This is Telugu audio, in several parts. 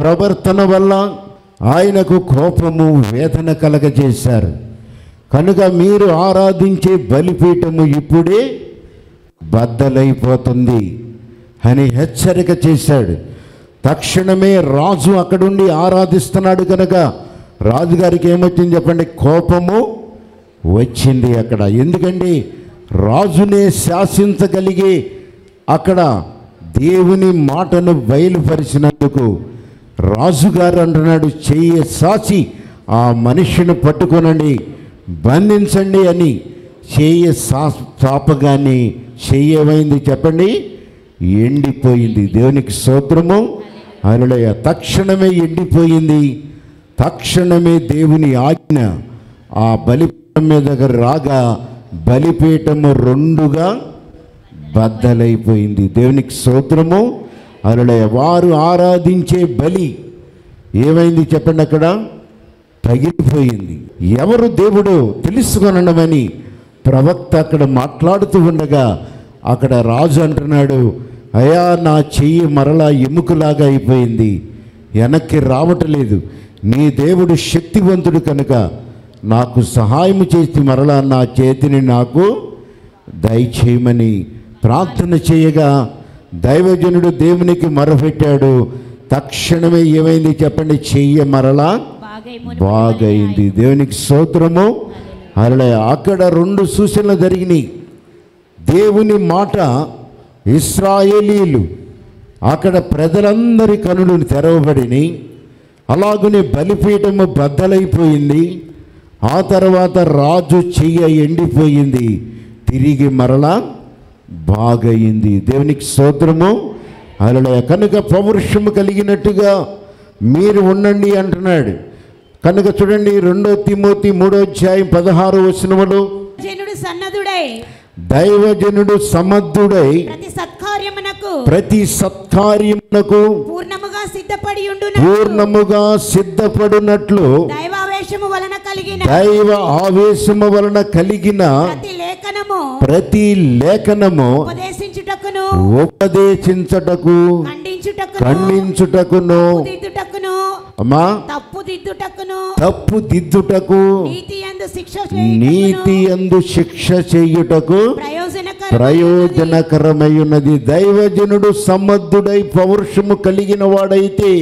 ప్రవర్తన వల్ల ఆయనకు కోపము వేదన కలగజేశారు కనుక మీరు ఆరాధించే బలిపీఠము ఇప్పుడే బద్దలైపోతుంది అని హెచ్చరిక చేశాడు తక్షణమే రాజు అక్కడుండి ఆరాధిస్తున్నాడు కనుక రాజుగారికి ఏమొచ్చింది చెప్పండి కోపము వచ్చింది అక్కడ ఎందుకంటే రాజునే శాసించగలిగే అక్కడ దేవుని మాటను బయలుపరిచినందుకు రాజుగారు అంటున్నాడు చెయ్యి సాచి ఆ మనిషిని పట్టుకొనండి బంధించండి అని చెయ్యి సా చాపగాని చెయ్యి ఏమైంది చెప్పండి ఎండిపోయింది దేవునికి స్తోత్రము అలడయ తక్షణమే ఎండిపోయింది తక్షణమే దేవుని ఆజ్ఞ ఆ బలిపీఠం మీద రాగా బలిపీఠము రెండుగా బద్దలైపోయింది దేవునికి స్తోత్రము అలడయ వారు ఆరాధించే బలి ఏమైంది చెప్పండి అక్కడ పగిలిపోయింది ఎవరు దేవుడు తెలుసుకొనడమని ప్రవక్త అక్కడ మాట్లాడుతూ ఉండగా అక్కడ రాజు అంటున్నాడు అయా నా చెయ్యి మరలా ఎముకలాగా అయిపోయింది వెనక్కి రావటలేదు నీ దేవుడు శక్తివంతుడు కనుక నాకు సహాయం చేసి మరలా నా చేతిని నాకు దయచేయమని ప్రార్థన చేయగా దైవజనుడు దేవునికి మొరపెట్టాడు తక్షణమే ఏమైంది చెప్పండి చెయ్య మరలా బాగై బాగైంది దేవునికి స్తోత్రము అలా అక్కడ రెండు సూచనలు జరిగినాయి దేవుని మాట ఇస్రాయేలీలు అక్కడ ప్రజలందరి కనులు తెరవబడినాయి అలాగనే బలిపీఠము బద్దలైపోయింది ఆ తర్వాత రాజు చెయ్య ఎండిపోయింది తిరిగి మరలా బాగయింది దేవునికి స్తోత్రము అలా కనుక పౌరుషము కలిగినట్టుగా మీరు ఉండండి అంటున్నాడు కనుక చూడండి రెండో తిమోతి మూడో అధ్యాయం పదహారు వచనములు జనుడు సన్నదుడై దైవజనుడు సమర్థుడై ప్రతి సత్కార్యమునకు ప్రతి సత్కార్యమునకు పూర్ణముగా సిద్ధపడి ఉండున పూర్ణముగా సిద్ధపడినట్లు దైవావేశము వలన కలిగిన దైవ ఆవేశము వలన కలిగిన ప్రతి లేఖనము ప్రతి లేఖనము ఉపదేశించుటకును ఉపదేశించటకు ఖండించుటకును ఖండించుటకును దిద్దుటకును అమ్మా తప్పు దిద్దుటకును తప్పు దిద్దుటకు నీతి అందు శిక్ష నీతి అందు శిక్ష చేయుటకు ప్రయోజనకర ప్రయోజనకరమై ఉన్నది దైవజనుడు సమర్థుడై పౌరుషము కలిగిన వాడైతే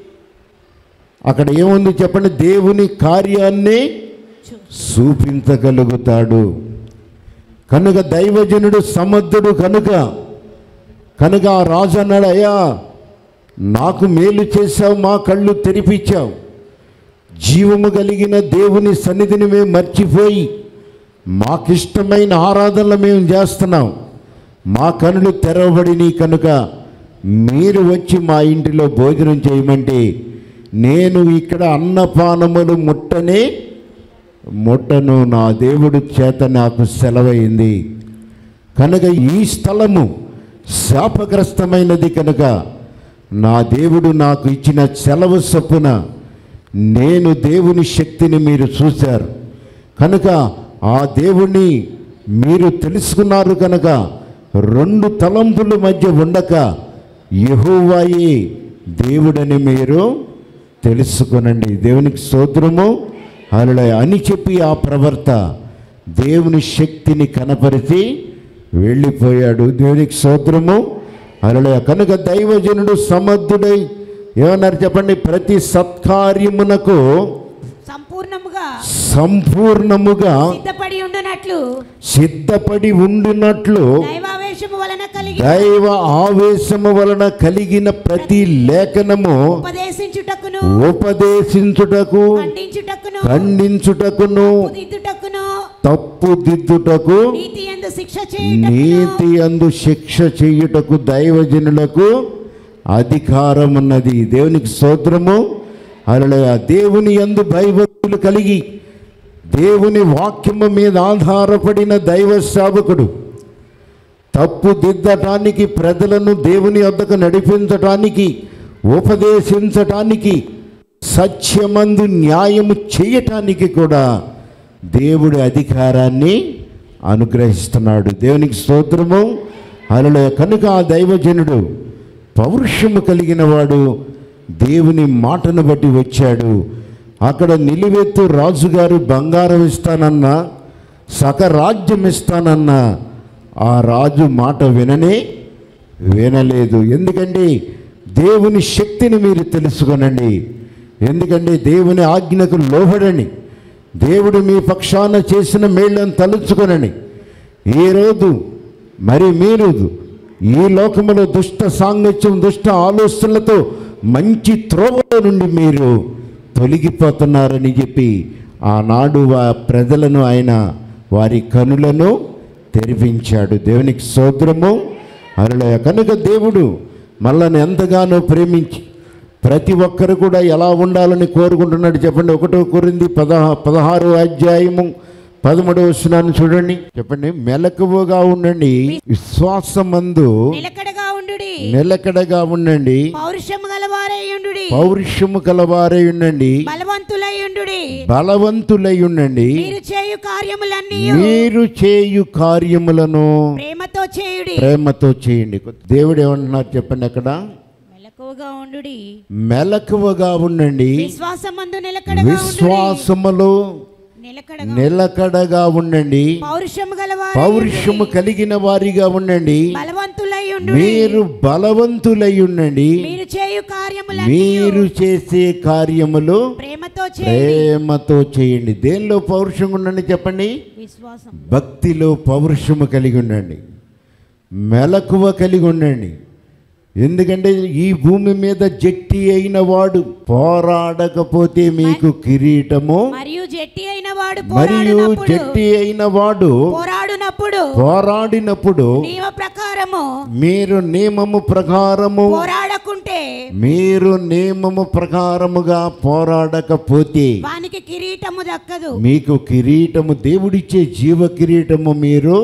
అక్కడ ఏముంది చెప్పండి దేవుని కార్యాన్ని చూపించగలుగుతాడు కనుక దైవజనుడు సమర్థుడు కనుక కనుక ఆ రాజు అన్నాడు అయ్యా నాకు మేలు చేశావు మా కళ్ళు తెరిపించావు జీవము కలిగిన దేవుని సన్నిధిని మేము మర్చిపోయి మాకిష్టమైన ఆరాధనలు మేము చేస్తున్నాం మా కనులు తెరవబడిని కనుక మీరు వచ్చి మా ఇంటిలో భోజనం చేయమంటే నేను ఇక్కడ అన్నపానములు ముట్టనే ముట్టను నా దేవుడి చేత నాకు సెలవైంది కనుక ఈ స్థలము శాపగ్రస్తమైనది కనుక నా దేవుడు నాకు ఇచ్చిన సెలవు చొప్పున నేను దేవుని శక్తిని మీరు చూశారు కనుక ఆ దేవుణ్ణి మీరు తెలుసుకున్నారు కనుక రెండు తలంపుల మధ్య ఉండక యెహోవాయే దేవుడని మీరు తెలుసుకునండి దేవునికి స్తోత్రము అలా అని చెప్పి ఆ ప్రవర్త దేవుని శక్తిని కనపరిచి వెళ్ళిపోయాడు దేవునికి స్తోత్రము అలా కనుక దైవజనుడు సమర్థుడై ఏమన్నారు చెప్పండి ప్రతి సత్కార్యమునకు సంపూర్ణముగా సంపూర్ణముగా సిద్ధపడి ఉండునట్లు సిద్ధపడి ఉండినట్లు దైవావేశము వలన కలిగి దైవ ఆవేశము వలన కలిగిన ప్రతి లేఖనము ఉపదేశించుటకును ఉపదేశించుటకు ఖండించుటకును ఖండించుటకును దిద్దుటకును తప్పు దిద్దుటకు నీతి ఎందు శిక్ష చేయుటకును నీతి అందు శిక్ష చేయుటకు దైవజనులకు అధికారం ఉన్నది దేవునికి స్తోత్రము అలా దేవుని యందు భయభక్తులు కలిగి దేవుని వాక్యము మీద ఆధారపడిన దైవ సేవకుడు తప్పు దిద్దటానికి ప్రజలను దేవుని వద్దకు నడిపించటానికి ఉపదేశించటానికి సత్యమందు న్యాయము చేయటానికి కూడా దేవుడి అధికారాన్ని అనుగ్రహిస్తున్నాడు దేవునికి స్తోత్రము అలలో కనుక ఆ దైవజనుడు పౌరుషము కలిగిన వాడు దేవుని మాటను బట్టి వచ్చాడు అక్కడ నిలువెత్తు రాజుగారు బంగారం ఇస్తానన్నా సక రాజ్యం ఇస్తానన్నా ఆ రాజు మాట విననే వినలేదు ఎందుకంటే దేవుని శక్తిని మీరు తెలుసుకొనండి ఎందుకంటే దేవుని ఆజ్ఞకు లోబడని దేవుడు మీ పక్షాన చేసిన మేళ్ళను తలుచుకొనని ఈరోజు మరి మీరు ఈ లోకములో దుష్ట సాంగత్యం దుష్ట ఆలోచనలతో మంచి త్రోవలో నుండి మీరు తొలగిపోతున్నారని చెప్పి ఆనాడు ఆ ప్రజలను ఆయన వారి కనులను తెరిపించాడు దేవునికి సోదరము అరలయ కనుక దేవుడు మనల్ని ఎంతగానో ప్రేమించి ప్రతి ఒక్కరు కూడా ఎలా ఉండాలని కోరుకుంటున్నాడు చెప్పండి ఒకటో కొరింది పదహా పదహారో అధ్యాయము పదమూడవ వచనాన్ని చూడండి చెప్పండి మెలకువగా ఉండండి విశ్వాసమందు నిలకడగా ఉండుడి నిలకడగా ఉండండి పౌరుషము గలవారై ఉండుడి పౌరుషము కలవారై ఉండండి బలవంతులై ఉండుడి బలవంతులై ఉండండి మీరు చేయు కార్యములన్నీ మీరు చేయు కార్యములను ప్రేమతో చేయుడి ప్రేమతో చేయండి దేవుడు ఏమంటున్నారు చెప్పండి అక్కడ మెలకువగా ఉండుడి మెలకువగా ఉండండి విశ్వాసమందు నిలకడగా ఉండుడి విశ్వాసములో నిలకడగా నిలకడగా ఉండండి పౌరుషము గలవారై పౌరుషము కలిగిన వారిగా ఉండండి బలవంతులై ఉండు మీరు బలవంతులై ఉండండి మీరు చేయు కార్యములన్నీ మీరు చేసే కార్యములు ప్రేమతో చేయండి ప్రేమతో చేయండి దేనిలో పౌరుషం ఉండండి చెప్పండి విశ్వాసం భక్తిలో పౌరుషము కలిగి ఉండండి మెలకువ కలిగి ఉండండి ఎందుకంటే ఈ భూమి మీద జట్టి అయిన వాడు పోరాడకపోతే మీకు కిరీటము మరియు జట్టి అయిన వాడు మరియు పోరాడినప్పుడు జట్టి అయిన వాడు పోరాడునప్పుడు పోరాడినప్పుడు నియమ ప్రకారము మీరు నియమము ప్రకారము పోరాడకుంటే మీరు నియమము ప్రకారముగా పోరాడకపోతే వానికి కిరీటము దక్కదు మీకు కిరీటము దేవుడిచ్చే జీవ కిరీటము మీరు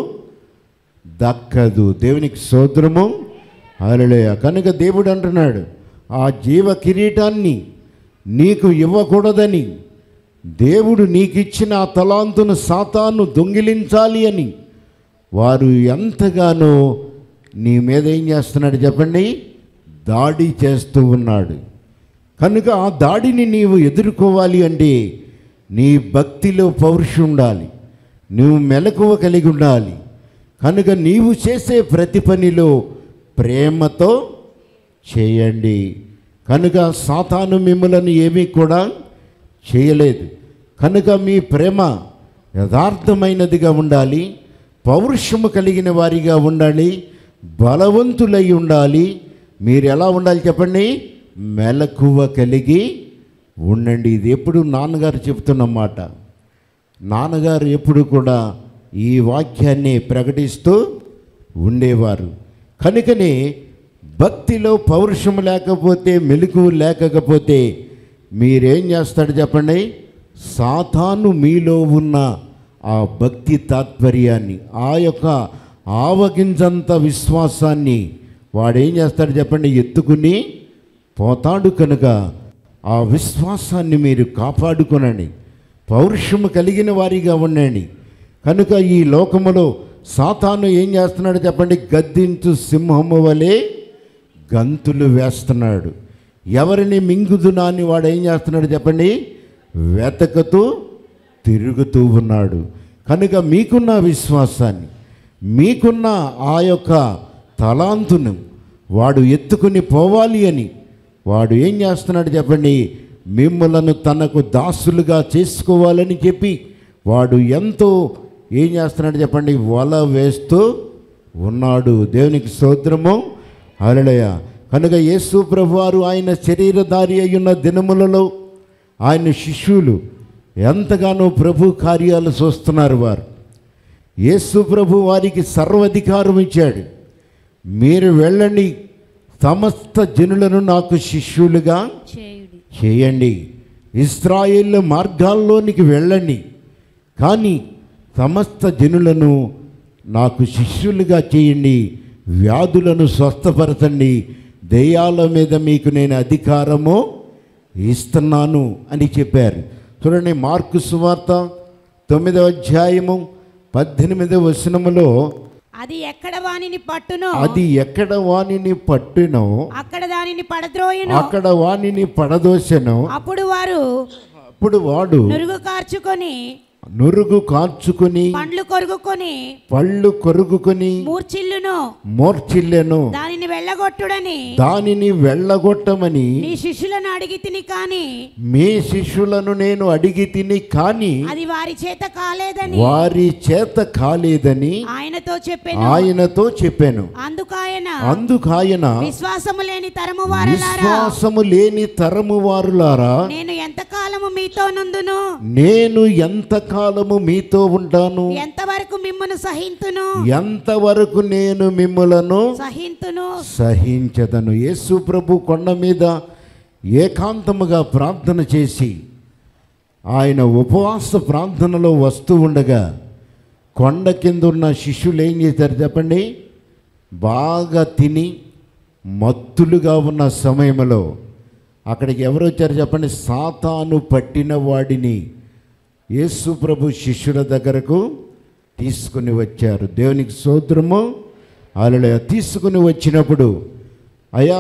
దక్కదు దేవునికి సోదరము అలలేయ కనుక దేవుడు అంటున్నాడు ఆ జీవ కిరీటాన్ని నీకు ఇవ్వకూడదని దేవుడు నీకిచ్చిన ఆ తలాంతును సాతాను దొంగిలించాలి అని వారు ఎంతగానో నీ మీద ఏం చేస్తున్నాడు చెప్పండి దాడి చేస్తూ ఉన్నాడు కనుక ఆ దాడిని నీవు ఎదుర్కోవాలి అంటే నీ భక్తిలో పౌరుషం ఉండాలి నువ్వు మెలకువ కలిగి ఉండాలి కనుక నీవు చేసే ప్రతి పనిలో ప్రేమతో చేయండి కనుక సాతాను మిమ్మలను ఏమీ కూడా చేయలేదు కనుక మీ ప్రేమ యథార్థమైనదిగా ఉండాలి పౌరుషము కలిగిన వారిగా ఉండాలి బలవంతులై ఉండాలి మీరు ఎలా ఉండాలి చెప్పండి మెలకువ కలిగి ఉండండి ఇది ఎప్పుడు నాన్నగారు చెప్తున్న మాట నాన్నగారు ఎప్పుడు కూడా ఈ వాక్యాన్ని ప్రకటిస్తూ ఉండేవారు కనుకనే భక్తిలో పౌరుషం లేకపోతే మెలకువ లేకపోతే మీరేం చేస్తాడు చెప్పండి సాతాను మీలో ఉన్న ఆ భక్తి తాత్పర్యాన్ని ఆ యొక్క ఆవగింజంత విశ్వాసాన్ని వాడేం చేస్తాడు చెప్పండి ఎత్తుకుని పోతాడు కనుక ఆ విశ్వాసాన్ని మీరు కాపాడుకొనండి పౌరుషము కలిగిన వారిగా ఉండండి కనుక ఈ లోకములో సాతాను ఏం చేస్తున్నాడు చెప్పండి గద్దించు సింహము వలె గంతులు వేస్తున్నాడు ఎవరిని మింగుదునా అని వాడు ఏం చేస్తున్నాడు చెప్పండి వెతకతూ తిరుగుతూ ఉన్నాడు కనుక మీకున్న విశ్వాసాన్ని మీకున్న ఆ యొక్క తలాంతును వాడు ఎత్తుకుని పోవాలి అని వాడు ఏం చేస్తున్నాడు చెప్పండి మిమ్మలను తనకు దాసులుగా చేసుకోవాలని చెప్పి వాడు ఎంతో ఏం చేస్తున్నాడు చెప్పండి వల వేస్తూ ఉన్నాడు దేవునికి స్తోత్రము హల్లెలూయా కనుక యేసు ప్రభువారు ఆయన శరీరధారి అయ్యున్న దినములలో ఆయన శిష్యులు ఎంతగానో ప్రభు కార్యాలు చూస్తున్నారు వారు యేసు ప్రభు వారికి సర్వాధికారం ఇచ్చాడు మీరు వెళ్ళండి సమస్త జనులను నాకు శిష్యులుగా చేయుడి చేయండి ఇస్రాయేల్ మార్గాల్లోనికి వెళ్ళండి కానీ సమస్త జనులను నాకు శిష్యులుగా చేయండి వ్యాధులను స్వస్థపరచండి దెయ్యాల మీద మీకు నేను అధికారము ఇస్తున్నాను అని చెప్పారు చూడండి మార్కు సువార్త తొమ్మిదవ అధ్యాయము పద్దెనిమిదవ వచనములో అది ఎక్కడ వానిని పట్టునో అది ఎక్కడ వానిని పట్టునో అక్కడ దానిని పడద్రోయును అక్కడ వానిని పడదోసెను అప్పుడు వారు అప్పుడు వాడు నురుగు కార్చుకొని నురుగు కార్చుకుని పండ్లు కొరుకుకొని పళ్ళు కొరుకుకొని మూర్చిల్లును మోర్చిల్లెను దానిని వెళ్ళగొట్టుడని దానిని వెళ్ళగొట్టమని నీ శిష్యులను అడిగి తిని కాని మీ శిష్యులను నేను అడిగి తిని కాని అది వారి చేత కాలేదని వారి చేత కాలేదని ఆయనతో చెప్పాను ఆయనతో చెప్పాను అందుకాయన అందుకాయన విశ్వాసము లేని తరము వారలారా విశ్వాసము లేని తరము వారులారా నేను ఎంతకాలము మీతో నందును నేను ఎంతకాలము మీతో ఉంటాను ఎంతవరకు మిమ్మను సహింతును ఎంతవరకు నేను మిమ్ములను సహింతును సహించదను యేసు ప్రభు కొండ మీద ఏకాంతముగా ప్రార్థన చేసి ఆయన ఉపవాస ప్రార్థనలో వస్తూ ఉండగా కొండ కింద ఉన్న శిష్యులు ఏం చేశారు చెప్పండి బాగా తిని మత్తులుగా ఉన్న సమయంలో అక్కడికి ఎవరు వచ్చారు చెప్పండి సాతాను పట్టిన వాడిని యేసు ప్రభు శిష్యుల దగ్గరకు తీసుకుని వచ్చారు దేవునికి సోదరము అలా తీసుకుని వచ్చినప్పుడు అయ్యా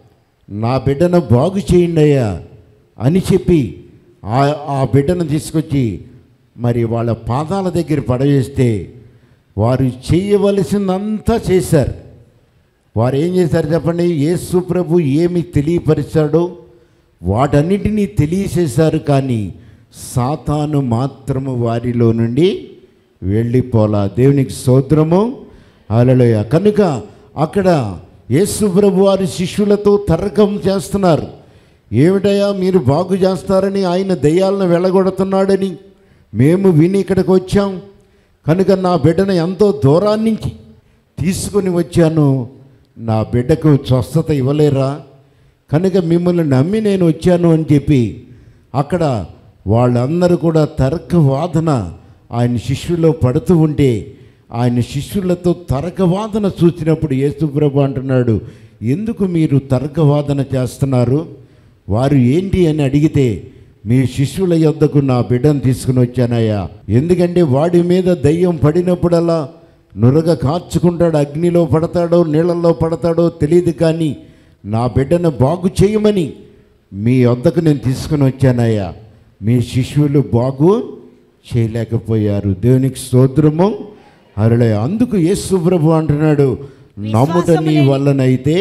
నా బిడ్డను బాగు చేయండి అయ్యా అని చెప్పి ఆ ఆ బిడ్డను తీసుకొచ్చి మరి వాళ్ళ పాదాల దగ్గర పడవేస్తే వారు చేయవలసిందంతా చేశారు వారు ఏం చేశారు చెప్పండి యేసు ప్రభు ఏమి తెలియపరిచాడో వాటన్నిటినీ తెలియచేశారు కానీ సాతాను మాత్రము వారిలో నుండి వెళ్ళిపోలా దేవునికి స్తోత్రము అలలోయ కనుక అక్కడ యేసు ప్రభు వారి శిష్యులతో తర్కం చేస్తున్నారు ఏమిటయ్యా మీరు బాగు చేస్తారని ఆయన దయ్యాలను వెళ్ళగొడుతున్నాడని మేము విని ఇక్కడికి వచ్చాం కనుక నా బిడ్డను ఎంతో దూరాన్నించి తీసుకుని వచ్చాను నా బిడ్డకు స్వస్థత ఇవ్వలేరా కనుక మిమ్మల్ని నమ్మి నేను వచ్చాను అని చెప్పి అక్కడ వాళ్ళందరూ కూడా తర్కవాదన ఆయన శిష్యుల్లో పడుతూ ఉంటే ఆయన శిష్యులతో తర్కవాదన చూసినప్పుడు యేసుప్రభు అంటున్నాడు ఎందుకు మీరు తర్కవాదన చేస్తున్నారు వారు ఏంటి అని అడిగితే మీ శిష్యుల యొద్దకు నా బిడ్డను తీసుకుని వచ్చానయ్యా ఎందుకంటే వాడి మీద దయ్యం పడినప్పుడల్లా నురగ కార్చుకుంటాడు అగ్నిలో పడతాడో నీళ్ళల్లో పడతాడో తెలియదు కానీ నా బిడ్డను బాగు చేయమని మీ వద్దకు నేను తీసుకుని వచ్చానయ్యా మీ శిష్యులు బాగు చేయలేకపోయారు దేవునికి స్తోత్రము అరలే అందుకు యేసు ప్రభు అంటున్నాడు నమ్ముట నీ వల్లనైతే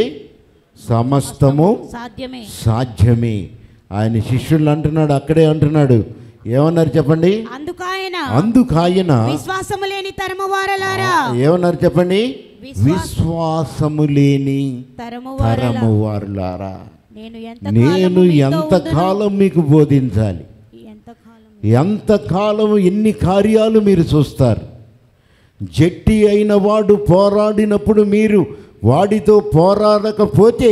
సమస్తము సాధ్యమే సాధ్యమే ఆయన శిష్యులు అంటున్నాడు అక్కడే అంటున్నాడు ఏమన్నారు చెప్పండి అందుకాయన అందుకాయన విశ్వాసము లేని తరము వారలారా ఏమన్నారు చెప్పండి విశ్వా- విశ్వాసము లేని తరము వారలా తరము వారులారా నేను ఎంత నేను ఎంతకాలం మీకు బోధించాలి ఎంతకాలం ఎంతకాలం ఎన్ని కార్యాలు మీరు చూస్తారు జట్టి అయిన వాడు పోరాడినప్పుడు మీరు వాడితో పోరాడకపోతే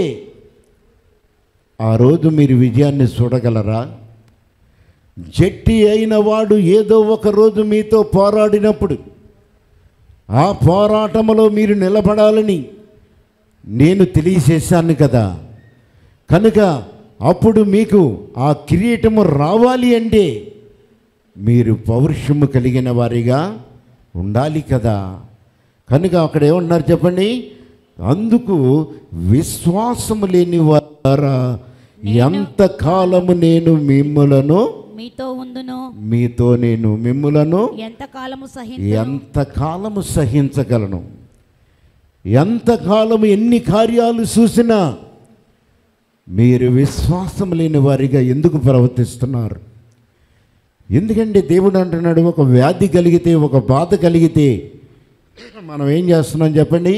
ఆ రోజు మీరు విజయాన్ని చూడగలరా జట్టి అయిన వాడు ఏదో ఒక రోజు మీతో పోరాడినప్పుడు ఆ పోరాటంలో మీరు నిలబడాలని నేను తెలియచేశాను కదా కనుక అప్పుడు మీకు ఆ కిరీటము రావాలి అంటే మీరు పౌరుషము కలిగిన వారిగా ఉండాలి కదా కనుక అక్కడ ఏమన్నారు చెప్పండి అందుకు విశ్వాసము లేని వారా ఎంతకాలము నేను మిమ్ములను మీతో ఉందును మీతో నేను మిమ్ములను ఎంతకాలము సహి ఎంతకాలము సహించగలను ఎంతకాలము ఎన్ని కార్యాలు చూసినా మీరు విశ్వాసం లేని వారిగా ఎందుకు ప్రవర్తిస్తున్నారు ఎందుకంటే దేవుడు అంటున్నాడు ఒక వ్యాధి కలిగితే ఒక బాధ కలిగితే మనం ఏం చేస్తున్నాం చెప్పండి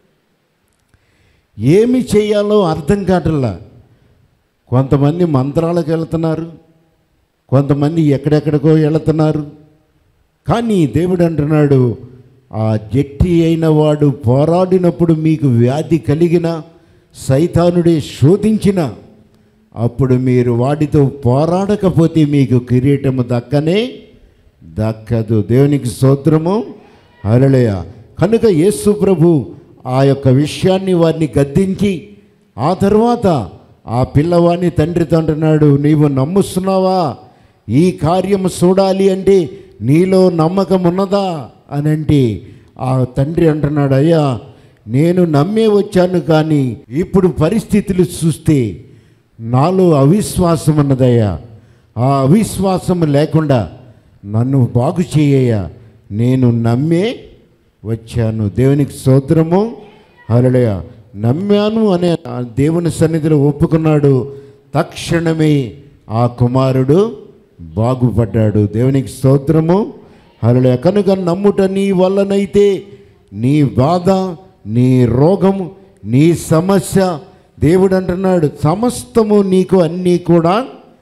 ఏమి చేయాలో అర్థం కావట్లా కొంతమంది మంత్రాలకు వెళ్తున్నారు కొంతమంది ఎక్కడెక్కడికో వెళుతున్నారు కానీ దేవుడు అంటున్నాడు ఆ జట్టి అయిన వాడు పోరాడినప్పుడు మీకు వ్యాధి కలిగిన సైతానుడే శోధించిన అప్పుడు మీరు వాడితో పోరాడకపోతే మీకు కిరీటము దక్కనే దక్కదు దేవునికి స్తోత్రము అరళయ కనుక యేసు ప్రభు ఆ యొక్క విషయాన్ని వారిని గద్దించి ఆ తర్వాత ఆ పిల్లవాడిని తండ్రితో అంటున్నాడు నీవు నమ్ముస్తున్నావా ఈ కార్యము చూడాలి అంటే నీలో నమ్మకం ఉన్నదా అని అంటే ఆ తండ్రి అంటున్నాడు అయ్యా నేను నమ్మే వచ్చాను కానీ ఇప్పుడు పరిస్థితులు చూస్తే నాలో అవిశ్వాసం ఉన్నదయ్యా ఆ అవిశ్వాసం లేకుండా నన్ను బాగు చేయయ్యా నేను నమ్మే వచ్చాను దేవునికి స్తోత్రము హరళయ నమ్మాను అనే ఆ దేవుని సన్నిధిలో ఒప్పుకున్నాడు తక్షణమే ఆ కుమారుడు బాగుపడ్డాడు దేవునికి స్తోత్రము హరళయ కనుక నమ్ముట నీ వల్లనైతే నీ బాధ నీ రోగం నీ సమస్య దేవుడు అంటున్నాడు సమస్తము నీకు అన్నీ కూడా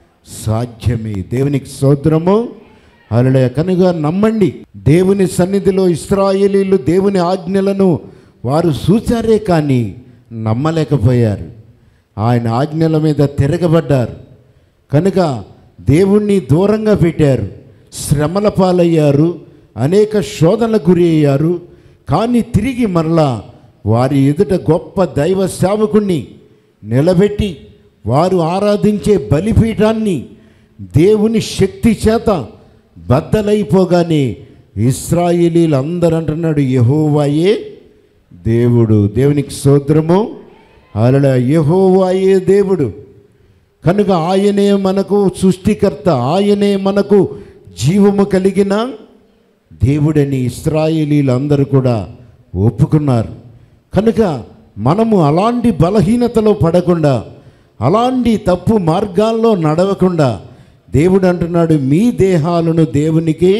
సాధ్యమే దేవునికి స్తోత్రము అలడే కనుక నమ్మండి దేవుని సన్నిధిలో ఇస్రాయేలీలు దేవుని ఆజ్ఞలను వారు చూచారే కానీ నమ్మలేకపోయారు ఆయన ఆజ్ఞల మీద తిరగబడ్డారు కనుక దేవుణ్ణి దూరంగా పెట్టారు శ్రమల పాలయ్యారు అనేక శోధనలకు గురి అయ్యారు కానీ తిరిగి మరలా వారి ఎదుట గొప్ప దైవ సేవకుణ్ణి నిలబెట్టి వారు ఆరాధించే బలిపీఠాన్ని దేవుని శక్తి చేత బద్దలైపోగానే ఇస్రాయేలీలు అందరూ అంటున్నాడు యహోవాయే దేవుడు దేవునికి సోద్రము అలడ యహోవాయే దేవుడు కనుక ఆయనే మనకు సృష్టికర్త ఆయనే మనకు జీవము కలిగిన దేవుడని ఇస్రాయేలీలు అందరూ కూడా ఒప్పుకున్నారు కనుక మనము అలాంటి బలహీనతలో పడకుండా అలాంటి తప్పు మార్గాల్లో నడవకుండా దేవుడు అంటున్నాడు మీ దేహాలను దేవునికి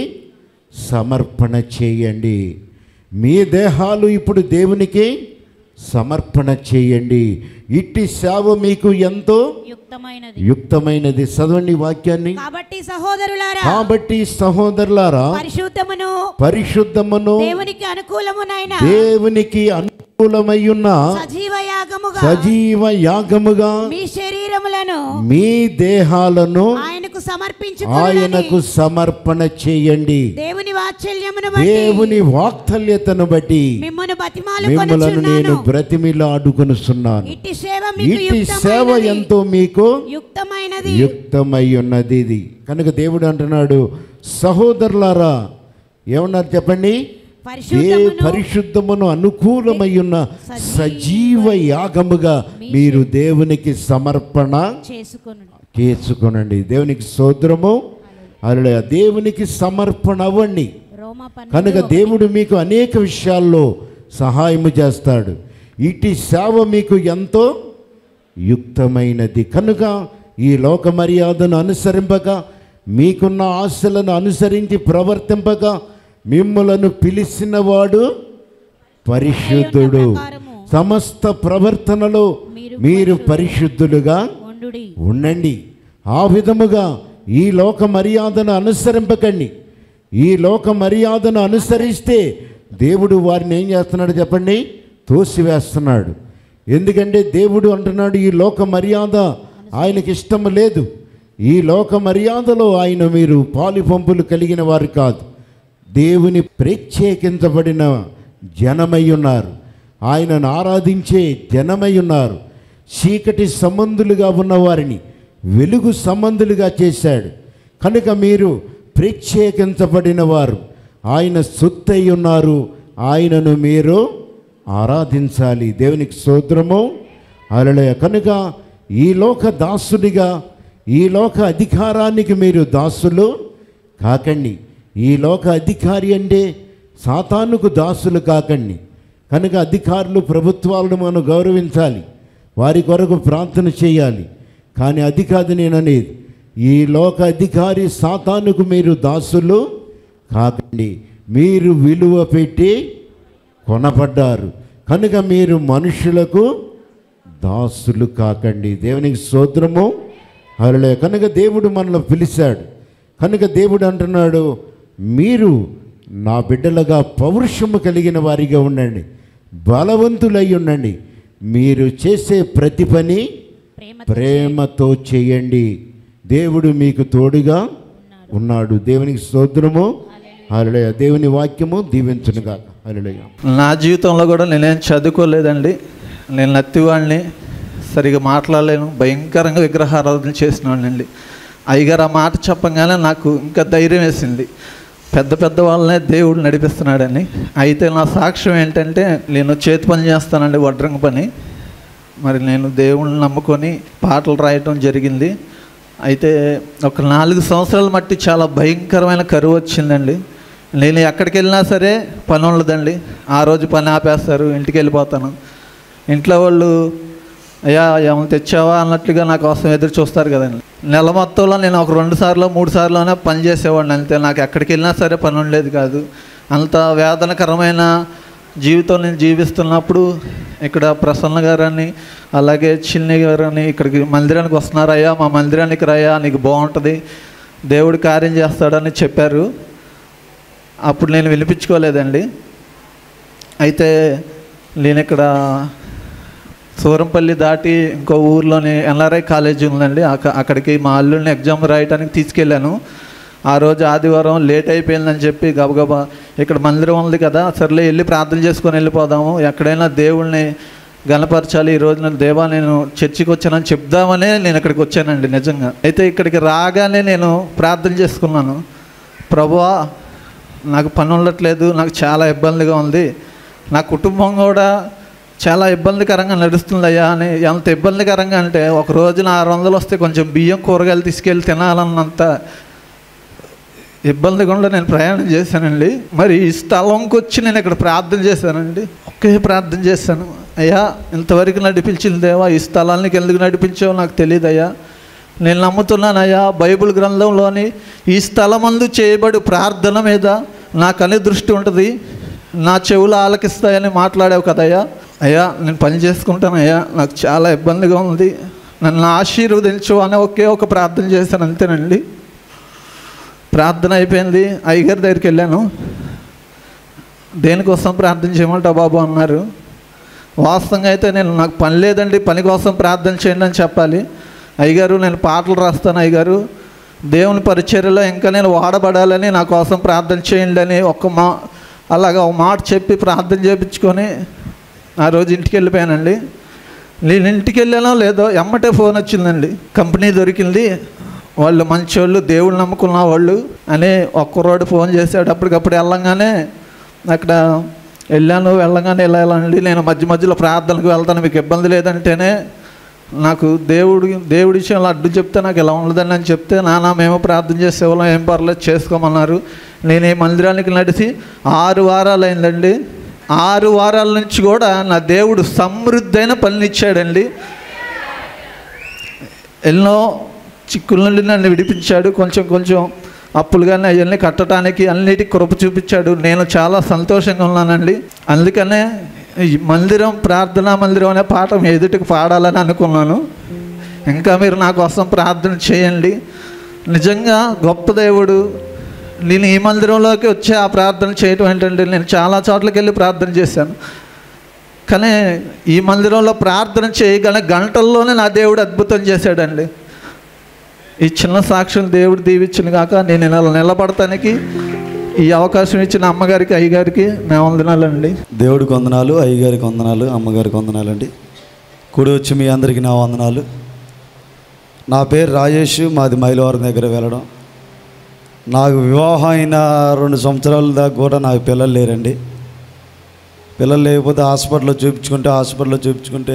సమర్పణ చేయండి మీ దేహాలు ఇప్పుడు దేవునికి సమర్పణ చేయండి ఇట్టి సేవ మీకు ఎంతో యుక్తమైనది యుక్తమైనది చదవండి వాక్యాన్ని కాబట్టి సహోదరులారా కాబట్టి సహోదరులారా పరిశుద్ధమును పరిశుద్ధమును దేవునికి అనుకూలమునైన దేవునికి అనుకూలమై ఉన్న సజీవ యాగముగా సజీవ యాగముగా మీ శరీరములను మీ దేహాలను ఆయనకు సమర్పించుకుని ఆయనకు సమర్పణ చేయండి దేవుని వాత్సల్యమును బట్టి దేవుని వాక్తల్యతను బట్టి మిమ్మను మిమ్మలను నేను బతిమాలుకొనుచున్నాను బ్రతిమిలాడుకొనుచున్నాను ఇట్టి సేవ మీకు ఇట్టి సేవ యుక్తమైనది. ఎంతో మీకు యుక్తమైనది యుక్తమై ఉన్నది ఇది కనుక దేవుడు అంటున్నాడు సహోదరులారా ఏమన్నారు చెప్పండి ఏ పరిశుద్ధమును పరిశుద్ధమును అనుకూలమై ఉన్న సజీవ యాగముగా మీరు దేవునికి సమర్పణ చేసుకొను చేసుకొనండి దేవునికి సోదరము అలా దేవునికి సమర్పణ అవ్వండి రోమా పన్నెండు కనుక దేవుడు మీకు అనేక విషయాల్లో సహాయము చేస్తాడు ఇటు సేవ మీకు ఎంతో యుక్తమైనది కనుక ఈ లోక మర్యాదను అనుసరింపక మీకున్న ఆశలను అనుసరించి ప్రవర్తింపక మిమ్మలను పిలిచినవాడు పరిశుద్ధుడు ప్రకారము సమస్త ప్రవర్తనలో మీరు మీరు పరిశుద్ధులుగా ఉండుడి ఉండండి ఆ విధముగా ఈ లోక మర్యాదను అనుసరింపకండి ఈ లోక మర్యాదను అనుసరిస్తే దేవుడు వారిని ఏం చేస్తున్నాడు చెప్పండి తోసివేస్తున్నాడు ఎందుకంటే దేవుడు అంటున్నాడు ఈ లోక మర్యాద ఆయనకి ఇష్టం లేదు ఈ లోక మర్యాదలో ఆయన మీరు పాలు పంపులు కలిగిన వారు కాదు దేవుని ప్రత్యేకించబడిన జనమై ఉన్నారు ఆయనను ఆరాధించే జనమై ఉన్నారు చీకటి సంబంధులుగా ఉన్నవారిని వెలుగు సంబంధులుగా చేశాడు కనుక మీరు ప్రత్యేకించబడిన వారు ఆయన సొత్తై ఉన్నారు ఆయనను మీరు ఆరాధించాలి దేవునికి సోద్రము అలలయ కనుక ఈ లోక దాసుడిగా ఈ లోక అధికారానికి మీరు దాసులు కాకండి ఈ లోక అధికారి అంటే సాతానుకు దాసులు కాకండి కనుక అధికారులు ప్రభుత్వాలను మనం గౌరవించాలి వారి కొరకు ప్రార్థన చేయాలి కానీ అది కాదు నేను అనేది ఈ లోక అధికారి సాతానుకు మీరు దాసులు కాకండి మీరు విలువ పెట్టి కొనబడ్డారు కనుక మీరు మనుషులకు దాసులు కాకండి దేవునికి స్తోత్రము హరలే కనుక దేవుడు మనల్ని పిలిచాడు కనుక దేవుడు అంటున్నాడు మీరు నా బిడ్డలుగా పౌరుషము కలిగిన వారిగా ఉండండి బలవంతులై ఉండండి మీరు చేసే ప్రతి పని ప్రేమ ప్రేమతో చేయండి దేవుడు మీకు తోడుగా ఉన్నాడు దేవునికి స్తోత్రము హరళయ దేవుని వాక్యము దీవించునుగా హరళయ నా జీవితంలో కూడా నేనేం చదువుకోలేదండి నేను నత్తివాడిని సరిగా మాట్లాడలేను భయంకరంగా విగ్రహారాధన చేసిన వాడినండి అయ్యగారు ఆ మాట చెప్పగానే నాకు ఇంకా ధైర్యం వేసింది పెద్ద పెద్ద వాళ్ళనే దేవుడు నడిపిస్తున్నాడని అయితే నా సాక్ష్యం ఏంటంటే నేను చేతి పని చేస్తానండి వడ్రంగ పని మరి నేను దేవుణ్ణి నమ్ముకొని పాటలు రాయటం జరిగింది అయితే ఒక నాలుగు సంవత్సరాల మట్టి చాలా భయంకరమైన కరువు వచ్చిందండి నేను ఎక్కడికి వెళ్ళినా సరే పని ఉండదండి ఆ రోజు పని ఆపేస్తారు ఇంటికి వెళ్ళిపోతాను ఇంట్లో వాళ్ళు అయ్యా ఏమైనా తెచ్చావా అన్నట్లుగా నా కోసం ఎదురు చూస్తారు కదండి నెల మొత్తంలో నేను ఒక రెండు సార్లు మూడు సార్లునే పని చేసేవాడిని అంతే నాకు ఎక్కడికి వెళ్ళినా సరే పని ఉండేది కాదు అంత వేదనకరమైన జీవితం నేను జీవిస్తున్నప్పుడు ఇక్కడ ప్రసన్న గారని అలాగే చిన్ని గారని ఇక్కడికి మందిరానికి వస్తున్నారు అయ్యా మా మందిరానికి రాయా నీకు బాగుంటుంది దేవుడు కార్యం చేస్తాడని చెప్పారు అప్పుడు నేను వినిపించుకోలేదండి అయితే నేను ఇక్కడ సూరంపల్లి దాటి ఇంకో ఊర్లోని ఎన్ఆర్ఐ కాలేజీ ఉందండి అక్క- అక్కడికి మా అల్లుడిని ఎగ్జామ్ రాయడానికి తీసుకెళ్ళాను ఆ రోజు ఆదివారం లేట్ అయిపోయిందని చెప్పి గబగబా ఇక్కడ మందిరం ఉంది కదా సర్లే వెళ్ళి ప్రార్థన చేసుకొని వెళ్ళిపోదాము ఎక్కడైనా దేవుళ్ళని గణపరచాలి ఈ రోజు నేను దేవా నేను చర్చికి వచ్చానని చెప్దామనే నేను ఇక్కడికి వచ్చానండి నిజంగా అయితే ఇక్కడికి రాగానే నేను ప్రార్థన చేసుకున్నాను ప్రభువా నాకు పని ఉండట్లేదు నాకు చాలా ఇబ్బందిగా ఉంది నా కుటుంబం కూడా చాలా ఇబ్బందికరంగా నడుస్తుందయ్యా అని ఎంత ఇబ్బందికరంగా అంటే ఒక రోజున ఆరు వందలు వస్తే కొంచెం బియ్యం కూరగాయలు తీసుకెళ్ళి తినాలన్నంత ఇబ్బంది గుండా నేను ప్రయాణం చేశానండి మరి ఈ స్థలంకి వచ్చి నేను ఇక్కడ ప్రార్థన చేశానండి ఒకే ప్రార్థన చేశాను అయ్యా ఇంతవరకు నడిపించింది దేవా ఈ స్థలానికి ఎందుకు నడిపించావో నాకు తెలియదు అయ్యా నేను నమ్ముతున్నానయ్యా బైబిల్ గ్రంథంలోని ఈ స్థలమందు చేయబడి ప్రార్థన మీద నాకు అనే దృష్టి ఉంటుంది నా చెవులు ఆలకిస్తాయని మాట్లాడావు కదయ్యా అయ్యా నేను పని చేసుకుంటానయ్యా నాకు చాలా ఇబ్బందిగా ఉంది నన్ను ఆశీర్వదించు అని ఒకే ఒక ప్రార్థన చేశాను అంతేనండి ప్రార్థన అయిపోయింది అయ్యగారి దగ్గరికి వెళ్ళాను దేనికోసం ప్రార్థన చేయమంటా బాబు అన్నారు వాస్తవంగా అయితే నేను నాకు పని లేదండి పని కోసం ప్రార్థన చేయండి అని చెప్పాలి అయ్యగారు నేను పాటలు రాస్తాను అయ్యగారు దేవుని పరిచర్యలో ఇంకా నేను వాడబడాలని నా కోసం ప్రార్థన చేయండి అని ఒక మా అలాగా ఒక మాట చెప్పి ప్రార్థన చేయించుకొని ఆ రోజు ఇంటికి వెళ్ళిపోయానండి నేను ఇంటికి వెళ్ళానో లేదో ఎమ్మటే ఫోన్ వచ్చిందండి కంపెనీ దొరికింది వాళ్ళు మంచోళ్ళు దేవుళ్ళు నమ్ముకున్న వాళ్ళు అని ఒక్కరోడు ఫోన్ చేశాడు అప్పటికప్పుడు వెళ్ళంగానే అక్కడ వెళ్ళాను వెళ్ళగానే ఇలా వెళ్ళండి నేను మధ్య మధ్యలో ప్రార్థనకు వెళ్తాను మీకు ఇబ్బంది లేదంటేనే నాకు దేవుడి దేవుడి విషయంలో అడ్డు చెప్తే నాకు ఇలా ఉండదని అని చెప్తే నాన్న మేము ప్రార్థన చేసేవాళ్ళం ఏం పర్లేదు చేసుకోమన్నారు నేను ఈ మందిరానికి నడిచి ఆరు వారాలు అయిందండి ఆరు వారాల నుంచి కూడా నా దేవుడు సమృద్ధైన పనినిచ్చాడండి ఎన్నో చిక్కుల నుండి నన్ను విడిపించాడు కొంచెం కొంచెం అప్పులు కానీ అవన్నీ కట్టడానికి అన్నిటికీ కృప చూపించాడు నేను చాలా సంతోషంగా ఉన్నానండి అందుకనే ఈ మందిరం ప్రార్థనా మందిరం అనే పాట మీ ఎదుటికి పాడాలని అనుకున్నాను ఇంకా మీరు నా కోసం ప్రార్థన చేయండి నిజంగా గొప్ప దేవుడు నేను ఈ మందిరంలోకి వచ్చి ఆ ప్రార్థన చేయటం ఏంటంటే నేను చాలా చోట్లకి వెళ్ళి ప్రార్థన చేశాను కానీ ఈ మందిరంలో ప్రార్థన చేయగల గంటల్లోనే నా దేవుడు అద్భుతం చేశాడండి ఈ చిన్న సాక్ష్యం దేవుడు దీవించిన కాక నేను ఇలా నిలబడటానికి ఈ అవకాశం ఇచ్చిన అమ్మగారికి అయ్యగారికి నా వందనాలండి దేవుడికి వందనాలు అయ్యగారికి వందనాలు అమ్మగారికి వందనాలు అండి కూడి వచ్చి మీ అందరికీ నా వందనాలు నా పేరు రాజేష్ మాది మైలవరం దగ్గర వెళ్ళడం నాకు వివాహం అయిన రెండు సంవత్సరాల దాకా కూడా నాకు పిల్లలు లేరండి పిల్లలు లేకపోతే హాస్పిటల్లో చూపించుకుంటే హాస్పిటల్లో చూపించుకుంటే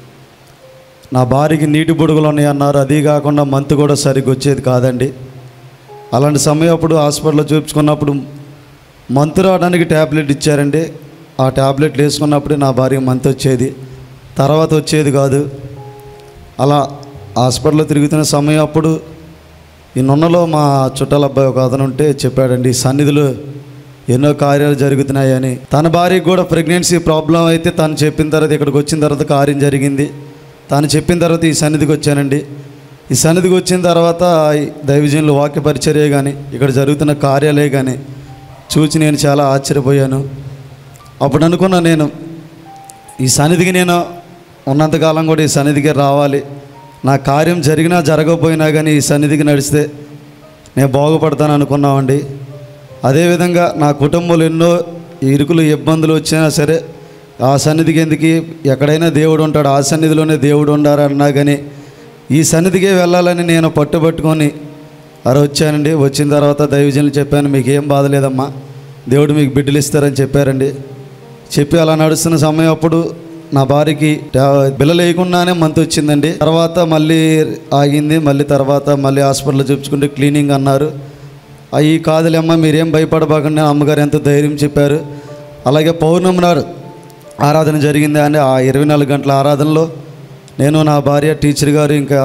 నా భార్యకి నీటి బుడుగులు ఉన్నాయి అన్నారు అది కాకుండా మంత్ కూడా సరిగ్గా వచ్చేది కాదండి అలాంటి సమయం అప్పుడు హాస్పిటల్లో చూపించుకున్నప్పుడు మంతు రావడానికి ట్యాబ్లెట్ ఇచ్చారండి ఆ ట్యాబ్లెట్లు వేసుకున్నప్పుడే నా భార్య మంత్ వచ్చేది తర్వాత వచ్చేది కాదు అలా హాస్పిటల్లో తిరుగుతున్న సమయం అప్పుడు ఈ నున్నలో మా చుట్టాల అబ్బాయి ఒక అతను ఉంటే చెప్పాడండి ఈ సన్నిధిలో ఎన్నో కార్యాలు జరుగుతున్నాయని తన భార్యకి కూడా ప్రెగ్నెన్సీ ప్రాబ్లం అయితే తను చెప్పిన తర్వాత ఇక్కడికి వచ్చిన తర్వాత కార్యం జరిగింది తను చెప్పిన తర్వాత ఈ సన్నిధికి వచ్చానండి ఈ సన్నిధికి వచ్చిన తర్వాత ఈ దైవజనులు వాక్య పరిచర్య కానీ ఇక్కడ జరుగుతున్న కార్యాలే కానీ చూసి నేను చాలా ఆశ్చర్యపోయాను అప్పుడు అనుకున్నా నేను ఈ సన్నిధికి నేను ఉన్నంతకాలం కూడా ఈ సన్నిధికి రావాలి నా కార్యం జరిగినా జరగకపోయినా కానీ ఈ సన్నిధికి నడిస్తే నేను బాగుపడతాను అనుకున్నామండి అదేవిధంగా నా కుటుంబంలో ఎన్నో ఇరుకులు ఇబ్బందులు వచ్చినా సరే ఆ సన్నిధికి ఎందుకు ఎక్కడైనా దేవుడు ఉంటాడు ఆ సన్నిధిలోనే దేవుడు ఉండారన్నా కానీ ఈ సన్నిధికే వెళ్ళాలని నేను పట్టుబట్టుకొని అరే వచ్చానండి వచ్చిన తర్వాత దైవజనులు చెప్పాను మీకు ఏం బాధ లేదమ్మా దేవుడు మీకు బిడ్డలు ఇస్తారని చెప్పారండి చెప్పి అలా నడుస్తున్న సమయం అప్పుడు నా భార్యకి టా- బిల్లలు వేయకుండానే మంత్ వచ్చిందండి తర్వాత మళ్ళీ ఆగింది మళ్ళీ తర్వాత మళ్ళీ హాస్పిటల్లో చూపించుకుంటే క్లీనింగ్ అన్నారు అవి కాదులేమ్మా మీరేం భయపడబాకండి అమ్మగారు ఎంతో ధైర్యం చెప్పారు అలాగే పౌర్ణమి నాడు ఆరాధన జరిగింది అని ఆ ఇరవై నాలుగు గంటల ఆరాధనలో నేను నా భార్య టీచర్ గారు ఇంకా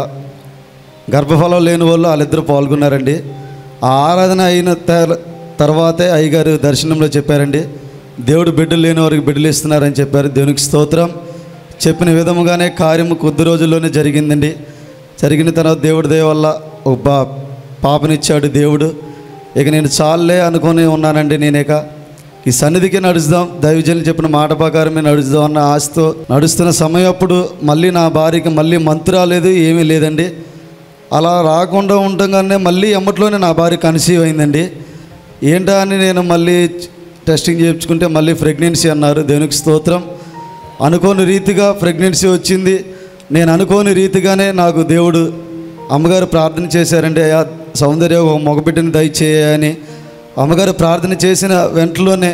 గర్భఫలం లేని వాళ్ళు వాళ్ళిద్దరూ పాల్గొన్నారండి ఆ ఆరాధన అయిన తర్- తర్వాతే అయ్యగారు దర్శనంలో చెప్పారండి దేవుడు బిడ్డలు లేని వారికి బిడ్డలు ఇస్తున్నారని చెప్పారు దేవునికి స్తోత్రం చెప్పిన విధముగానే కార్యము కొద్ది రోజుల్లోనే జరిగిందండి జరిగిన తర్వాత దేవుడి దయ వల్ల ఒక బా పాపనిచ్చాడు దేవుడు ఇక నేను చాలే అనుకొని ఉన్నానండి నేను ఇక ఈ సన్నిధికి నడుస్తాం దైవజనులు చెప్పిన మాట ప్రకారమే నడుస్తాం అన్న ఆశతో నడుస్తున్న సమయం అప్పుడు మళ్ళీ నా భార్యకి మళ్ళీ మంతు రాలేదు ఏమీ లేదండి అలా రాకుండా ఉండగానే మళ్ళీ ఎమ్మట్లోనే నా భార్య కన్సీవ్ అయిందండి ఏంటా అని నేను మళ్ళీ టెస్టింగ్ చేయించుకుంటే మళ్ళీ ప్రెగ్నెన్సీ అన్నారు దేవునికి స్తోత్రం అనుకోని రీతిగా ప్రెగ్నెన్సీ వచ్చింది నేను అనుకోని రీతిగానే నాకు దేవుడు అమ్మగారు ప్రార్థన చేశారండి అయ్యా సౌందర్య ఒక మగబిడ్డని దయచేయని అమ్మగారు ప్రార్థన చేసిన వెంటలోనే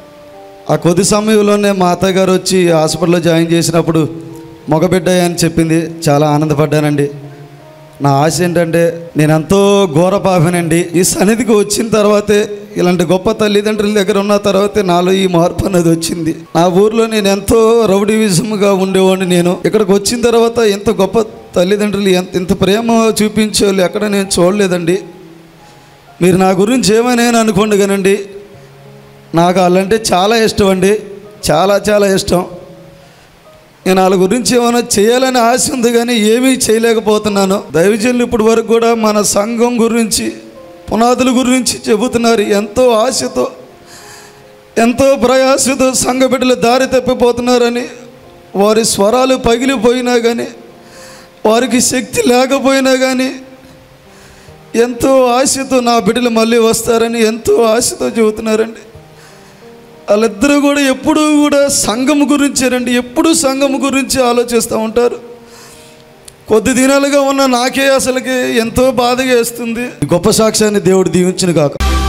ఆ కొద్ది సమయంలోనే మా అత్తయ్య గారు వచ్చి హాస్పిటల్లో జాయిన్ చేసినప్పుడు మగబిడ్డ అని చెప్పింది చాలా ఆనందపడ్డానండి నా ఆశ ఏంటంటే నేను ఎంతో ఘోర పాపనండి ఈ సన్నిధికి వచ్చిన తర్వాతే ఇలాంటి గొప్ప తల్లిదండ్రుల దగ్గర ఉన్న తర్వాతే నాలో ఈ మార్పు అనేది వచ్చింది నా ఊర్లో నేను ఎంతో రౌడీవిజంగా ఉండేవాడిని నేను ఇక్కడికి వచ్చిన తర్వాత ఎంత గొప్ప తల్లిదండ్రులు ఎంత ఇంత ప్రేమ చూపించేవాళ్ళు ఎక్కడ నేను చూడలేదండి మీరు నా గురించి ఏమైనా అనుకోండి కానండి నాకు వాళ్ళంటే చాలా ఇష్టం అండి చాలా చాలా ఇష్టం నేను వాళ్ళ గురించి ఏమైనా చేయాలని ఆశ ఉంది కానీ ఏమీ చేయలేకపోతున్నాను దైవజనులు ఇప్పటి వరకు కూడా మన సంఘం గురించి పునాదుల గురించి చెబుతున్నారు ఎంతో ఆశతో ఎంతో ప్రయాసతో సంఘ బిడ్డలు దారి తప్పిపోతున్నారని వారి స్వరాలు పగిలిపోయినా కానీ వారికి శక్తి లేకపోయినా కానీ ఎంతో ఆశతో నా బిడ్డలు మళ్ళీ వస్తారని ఎంతో ఆశతో చెబుతున్నారండి వాళ్ళిద్దరూ కూడా ఎప్పుడూ కూడా సంఘం గురించేనండి ఎప్పుడూ సంఘం గురించి ఆలోచిస్తూ ఉంటారు కొద్ది దినాలుగా ఉన్న నాకే అసలుకి ఎంతో బాధగా వేస్తుంది గొప్ప సాక్ష్యాన్ని దేవుడు దీవించును కాక